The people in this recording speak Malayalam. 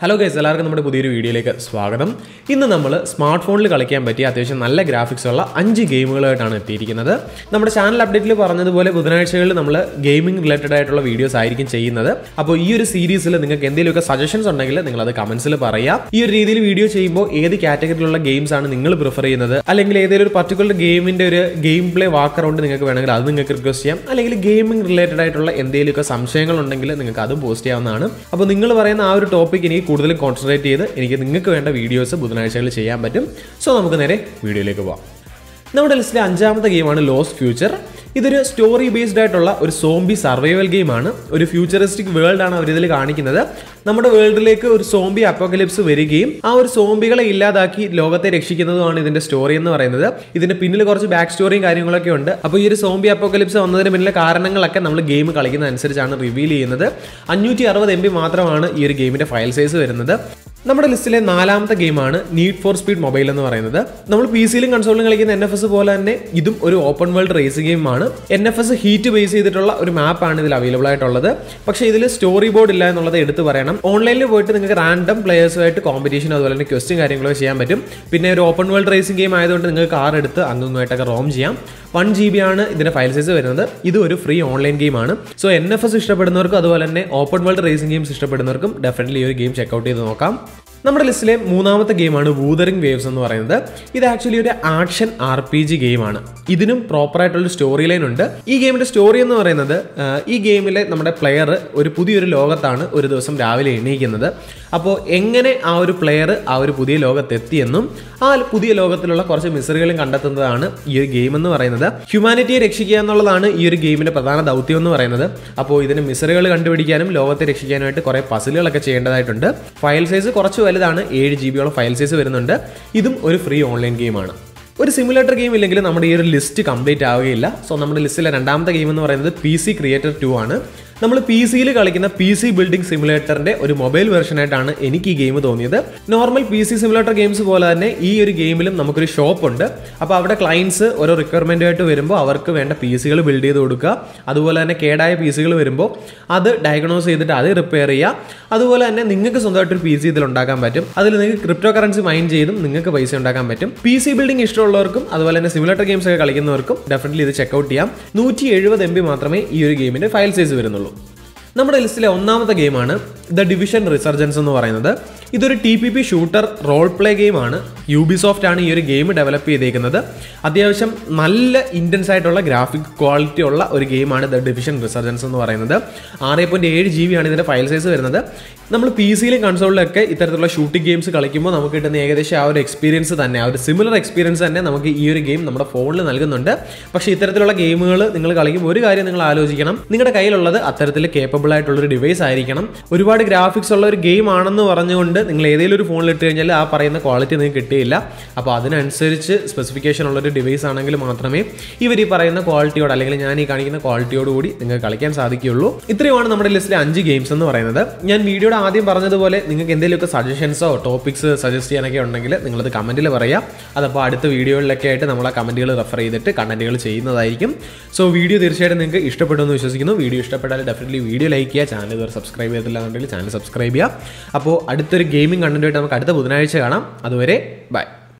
ഹലോ ഗൈസ് എല്ലാവർക്കും നമ്മുടെ പുതിയൊരു വീഡിയോയിലേക്ക് സ്വാഗതം ഇന്ന് നമ്മൾ സ്മാർട്ട് ഫോണിൽ കളിക്കാൻ പറ്റിയ അത്യാവശ്യം നല്ല ഗ്രാഫിക്സ് ഉള്ള അഞ്ച് ഗെയിമുകളായിട്ടാണ് എത്തിയിരിക്കുന്നത് നമ്മുടെ ചാനൽ അപ്ഡേറ്റിൽ പറഞ്ഞതുപോലെ ബുധനാഴ്ചകളിൽ നമ്മൾ ഗെയിമിംഗ് റിലേറ്റഡ് ആയിട്ടുള്ള വീഡിയോസ് ആയിരിക്കും ചെയ്യുന്നത് അപ്പോൾ ഈ ഒരു സീരീസിൽ നിങ്ങൾക്ക് എന്തെങ്കിലുമൊക്കെ സജഷൻസ് ഉണ്ടെങ്കിൽ നിങ്ങൾ അത് കമന്റ്സിൽ പറയാം ഈ ഒരു രീതിയിൽ വീഡിയോ ചെയ്യുമ്പോൾ ഏത് കാറ്റഗറിയിലുള്ള ഗെയിംസ് ആണ് നിങ്ങൾ പ്രിഫർ ചെയ്യുന്നത് അല്ലെങ്കിൽ ഏതെങ്കിലും ഒരു പർട്ടിക്കുലർ ഗെയിമിന്റെ ഒരു ഗെയിം പ്ലേ വാക്ക് അറൗണ്ട് നിങ്ങൾക്ക് വേണമെങ്കിൽ അത് നിങ്ങൾക്ക് റിക്വസ്റ്റ് ചെയ്യാം അല്ലെങ്കിൽ ഗെയിമിംഗ് റിലേറ്റഡ് ആയിട്ടുള്ള എന്തെങ്കിലുമൊക്കെ സംശയങ്ങൾ ഉണ്ടെങ്കിൽ നിങ്ങൾക്ക് അതും പോസ്റ്റ് ചെയ്യാവുന്നതാണ് അപ്പോൾ നിങ്ങൾ പറയുന്ന ആ ഒരു ടോപ്പിക് എനിക്ക് കൂടുതലും കോൺസെൻട്രേറ്റ് ചെയ്ത് എനിക്ക് നിങ്ങൾക്ക് വേണ്ട വീഡിയോസ് ബുധനാഴ്ചകളിൽ ചെയ്യാൻ പറ്റും സോ നമുക്ക് നേരെ വീഡിയോയിലേക്ക് പോവാം നമ്മുടെ ലിസ്റ്റിലെ അഞ്ചാമത്തെ ഗെയിമാണ് ലോസ് ഫ്യൂച്ചർ ഇതൊരു സ്റ്റോറി ബേസ്ഡ് ആയിട്ടുള്ള ഒരു സോംബി സർവൈവൽ ഗെയിമാണ് ഒരു ഫ്യൂച്ചറിസ്റ്റിക് വേൾഡ് ആണ് അവർ ഇതിൽ കാണിക്കുന്നത് നമ്മുടെ വേൾഡിലേക്ക് ഒരു സോംബി അപ്പോക്കലിപ്സ് വരികയും ആ ഒരു സോംബികളെ ഇല്ലാതാക്കി ലോകത്തെ രക്ഷിക്കുന്നതുമാണ് ഇതിന്റെ സ്റ്റോറി എന്ന് പറയുന്നത് ഇതിന്റെ പിന്നിൽ കുറച്ച് ബാക്ക് സ്റ്റോറിയും കാര്യങ്ങളൊക്കെ ഉണ്ട് അപ്പോൾ ഈ ഒരു സോംബി അപ്പോക്കലിപ്സ് വന്നതിന് പിന്നിലെ കാരണങ്ങളൊക്കെ നമ്മൾ ഗെയിം കളിക്കുന്ന അനുസരിച്ചാണ് റിവീൽ ചെയ്യുന്നത് അഞ്ഞൂറ്റി അറുപത് എം ബി മാത്രമാണ് ഈ ഒരു ഗെയിമിന്റെ ഫയൽ സൈസ് വരുന്നത് നമ്മുടെ ലിസ്റ്റിലെ നാലാമത്തെ ഗെയിമാണ് നീഡ് ഫോർ സ്പീഡ് മൊബൈൽ എന്ന് പറയുന്നത് നമ്മൾ പി സിയിലും കൺസോളിലും കളിക്കുന്ന എൻ എഫ് എസ് പോലെ തന്നെ ഇതും ഒരു ഓപ്പൺ വേൾഡ് റേസിംഗ് ഗെയിമാണ് N F S heat base ചെയ്തിട്ടുള്ള ഒരു മാപ്പാണ് ഇതിൽ അവൈലബിൾ ആയിട്ടുള്ളത് പക്ഷേ ഇതിൽ സ്റ്റോറി ബോർഡ് ഇല്ല എന്നുള്ളത് എടുത്തു പറയണം ഓൺലൈനിൽ പോയിട്ട് നിങ്ങൾക്ക് റാൻഡം പ്ലേയേഴ്സുമായിട്ട് കോമ്പറ്റീഷൻ അതുപോലെ തന്നെ ക്വസ്റ്റ്യൻ കാര്യങ്ങളൊക്കെ ചെയ്യാൻ പറ്റും പിന്നെ ഒരു ഓപ്പൺ വേൾഡ് റേസിംഗ് ഗെയിം ആയതുകൊണ്ട് നിങ്ങൾക്ക് കാർ എടുത്ത് അങ്ങുമായിട്ടൊക്കെ റോം ചെയ്യാം വൺ ജി ബി ആണ് ഇതിന്റെ ഫയൽ സൈസ് വരുന്നത് ഇത് ഒരു ഫ്രീ ഓൺലൈൻ ഗെയിമാണ് സോ എൻ എഫ് എസ് ഇഷ്ടപ്പെടുന്നവർക്കും അതുപോലെ തന്നെ ഓപ്പൺ വേൾഡ് റേസിംഗ് ഗെയിംസ് ഇഷ്ടപ്പെടുന്നവർക്കും ഡെഫിനറ്റ്ലി ഈ ഒരു ഗെയിം ചെക്കൗട്ട് ചെയ്ത് നോക്കാം നമ്മുടെ ലിസ്റ്റിലെ മൂന്നാമത്തെ ഗെയിമാണ് വൂതറിംഗ് വേവ്സ് എന്ന് പറയുന്നത് ഇത് ആക്ച്വലി ഒരു ആക്ഷൻ ആർ പി ജി ഗെയിമാണ് ഇതിനും പ്രോപ്പർ ആയിട്ടുള്ള സ്റ്റോറി ലൈൻ ഉണ്ട് ഈ ഗെയിമിന്റെ സ്റ്റോറി എന്ന് പറയുന്നത് ആ, ഈ ഗെയിമിലെ നമ്മുടെ പ്ലെയർ ഒരു പുതിയൊരു ലോകത്താണ് ഒരു ദിവസം രാവിലെ എണീക്കുന്നത് അപ്പോൾ എങ്ങനെ ആ ഒരു പ്ലെയർ ആ ഒരു പുതിയ ലോകത്തെത്തിയെന്നും ആ പുതിയ ലോകത്തിലുള്ള കുറച്ച് മിസറികളും കണ്ടെത്തുന്നതാണ് ഈ ഒരു ഗെയിം എന്ന് പറയുന്നത് ഹ്യൂമാനിറ്റിയെ രക്ഷിക്കുക എന്നുള്ളതാണ് ഈ ഒരു ഗെയിമിന്റെ പ്രധാന ദൗത്യം എന്ന് പറയുന്നത് അപ്പോൾ ഇതിന് മിസറികൾ കണ്ടുപിടിക്കാനും ലോകത്തെ രക്ഷിക്കാനുമായിട്ട് കുറേ പസിലുകളൊക്കെ ചെയ്യേണ്ടതായിട്ടുണ്ട് ഫയൽ സൈസ് കുറച്ച് വലുതാണ് ഏഴ് ജി ബിയോളം ഫയൽ സൈസ് വരുന്നുണ്ട് ഇതും ഒരു ഫ്രീ ഓൺലൈൻ ഗെയിമാണ് ഒരു സിമുലേറ്റർ ഗെയിം ഇല്ലെങ്കിൽ നമ്മുടെ ഈ ഒരു ലിസ്റ്റ് കംപ്ലീറ്റ് ആവുകയില്ല സോ നമ്മുടെ ലിസ്റ്റിലെ രണ്ടാമത്തെ ഗെയിം എന്ന് പറയുന്നത് പി സി ക്രിയേറ്റർ ടു ആണ് നമ്മൾ പി സിയിൽ കളിക്കുന്ന പി സി ബിൽഡിംഗ് സിമുലേറ്ററിന്റെ ഒരു മൊബൈൽ വെർഷൻ ആയിട്ടാണ് എനിക്ക് ഈ ഗെയിം തോന്നിയത് normal P C simulator games പോലെ തന്നെ ഈ ഒരു ഗെയിമിലും നമുക്കൊരു ഷോപ്പ് ഉണ്ട് അപ്പോൾ അവിടെ ക്ലയൻസ് ഓരോ റിക്വയർമെന്റ് ആയിട്ട് വരുമ്പോൾ അവർക്ക് വേണ്ട പി സികൾ ബിൽഡ് ചെയ്ത് കൊടുക്കുക അതുപോലെ തന്നെ കേടായ പി സികൾ വരുമ്പോൾ അത് ഡയഗ്നോസ് ചെയ്തിട്ട് അത് റിപ്പയർ ചെയ്യുക അതുപോലെ തന്നെ നിങ്ങൾക്ക് സ്വന്തമായിട്ട് ഒരു പി സി ഇതിൽ ഉണ്ടാക്കാൻ പറ്റും അതിൽ നിങ്ങൾക്ക് ക്രിപ്റ്റോ കറൻസി മൈൻ ചെയ്തും നിങ്ങൾക്ക് പൈസ ഉണ്ടാക്കാൻ പറ്റും പി സി ബിൽഡിംഗ് ഇഷ്ടമുള്ളവർക്കും അതുപോലെ തന്നെ സിമുലേറ്റർ ഗെയിംസ് ഒക്കെ കളിക്കുന്നവർക്കും ഡെഫിനറ്റ്ലി ഇത് ചെക്കൗട്ട് ചെയ്യാം നൂറ്റി എഴുപത് എം ബി മാത്രമേ ഈ ഒരു ഗെയിമിന്റെ ഫയൽ സൈസ് വരുന്നുള്ളൂ നമ്മുടെ ലിസ്റ്റിലെ ഒന്നാമത്തെ ഗെയിമാണ് ദ ഡിവിഷൻ റിസർജൻസ് എന്ന് പറയുന്നത് ഇതൊരു T P P shooter role play ഗെയിമാണ് യൂബിസോഫ്റ്റ് ആണ് ഈ ഒരു ഗെയിം ഡെവലപ്പ് ചെയ്തേക്കുന്നത് അത്യാവശ്യം നല്ല ഇൻറ്റൻസ് ആയിട്ടുള്ള ഗ്രാഫിക് ക്വാളിറ്റി ഉള്ള ഒരു ഗെയിമാണ് ദ ഡിവിഷൻ റിസർജൻസ് എന്ന് പറയുന്നത് ആറ് പോയിന്റ് ഏഴ് ജി ബി ആണ് ഇതിന്റെ ഫയൽ സൈസ് വരുന്നത് നമ്മൾ പി സിയിലും കൺസോളിലൊക്കെ ഇത്തരത്തിലുള്ള ഷൂട്ടിംഗ് ഗെയിംസ് കളിക്കുമ്പോൾ നമുക്ക് കിട്ടുന്ന ഏകദേശം ആ ഒരു എക്സ്പീരിയൻസ് തന്നെ ആ ഒരു സിമിലർ എക്സ്പീരിയൻസ് തന്നെ നമുക്ക് ഈ ഒരു ഗെയിം നമ്മുടെ ഫോണിൽ നൽകുന്നുണ്ട് പക്ഷേ ഇത്തരത്തിലുള്ള ഗെയിമുകൾ നിങ്ങൾ കളിക്കുമ്പോൾ ഒരു കാര്യം നിങ്ങൾ ആലോചിക്കണം നിങ്ങളുടെ കയ്യിലുള്ളത് അത്തരത്തിൽ കേപ്പബിൾ ആയിട്ടുള്ള ഒരു ഡിവൈസ് ആയിരിക്കണം ഒരുപാട് ഗ്രാഫിക്സ് ഉള്ള ഒരു ഗെയിം ആണെന്ന് പറഞ്ഞുകൊണ്ട് നിങ്ങൾ ഏതെങ്കിലും ഒരു ഫോണിൽ ഇട്ട് കഴിഞ്ഞാൽ ആ പറയുന്ന ക്വാളിറ്റി നിങ്ങൾക്ക് കിട്ടിയില്ല അപ്പോൾ അതിനനുസരിച്ച് സ്പെസിഫിക്കേഷൻ ഉള്ള ഒരു ഡിവൈസ് ആണെങ്കിൽ മാത്രമേ ഇവർ ഈ പറയുന്ന ക്വാളിറ്റിയോട് അല്ലെങ്കിൽ ഞാൻ ഈ കാണിക്കുന്ന ക്വാളിറ്റിയോട് കൂടി നിങ്ങൾക്ക് കളിക്കാൻ സാധിക്കുകയുള്ളൂ ഇത്രയുമാണ് നമ്മുടെ ലിസ്റ്റിലെ അഞ്ച് ഗെയിംസ് എന്ന് പറയുന്നത് ഞാൻ വീഡിയോയുടെ ആദ്യം പറഞ്ഞതുപോലെ നിങ്ങൾക്ക് എന്തെങ്കിലുമൊക്കെ സജഷൻസോ ടോപ്പിക്സ് സജസ്റ്റ് ചെയ്യാനൊക്കെ ഉണ്ടെങ്കിൽ നിങ്ങളത് കമൻറ്റിൽ പറയാം അതപ്പോൾ അടുത്ത വീഡിയോകളിലൊക്കെ ആയിട്ട് നമ്മൾ ആ കമൻറ്റുകൾ റെഫർ ചെയ്തിട്ട് കണ്ടന്റുകൾ ചെയ്യുന്നതായിരിക്കും സോ വീഡിയോ തീർച്ചയായിട്ടും നിങ്ങൾക്ക് ഇഷ്ടപ്പെട്ടു എന്ന് വിശ്വസിക്കുന്നു വീഡിയോ ഇഷ്ടപ്പെട്ടാൽ ഡെഫിനറ്റ്ലി വീഡിയോ ലൈക്ക് ചെയ്യുക ചാനൽ ഇതുവരെ സബ്സ്ക്രൈബ് ചെയ്തില്ല എന്നുണ്ടെങ്കിൽ ചാനൽ സബ്സ്ക്രൈബ് ചെയ്യുക അപ്പോൾ അടുത്തൊരു ഗെയിമിംഗ് കണ്ടന്റുമായിട്ട് നമുക്ക് അടുത്ത ബുധനാഴ്ച കാണാം അതുവരെ ബൈ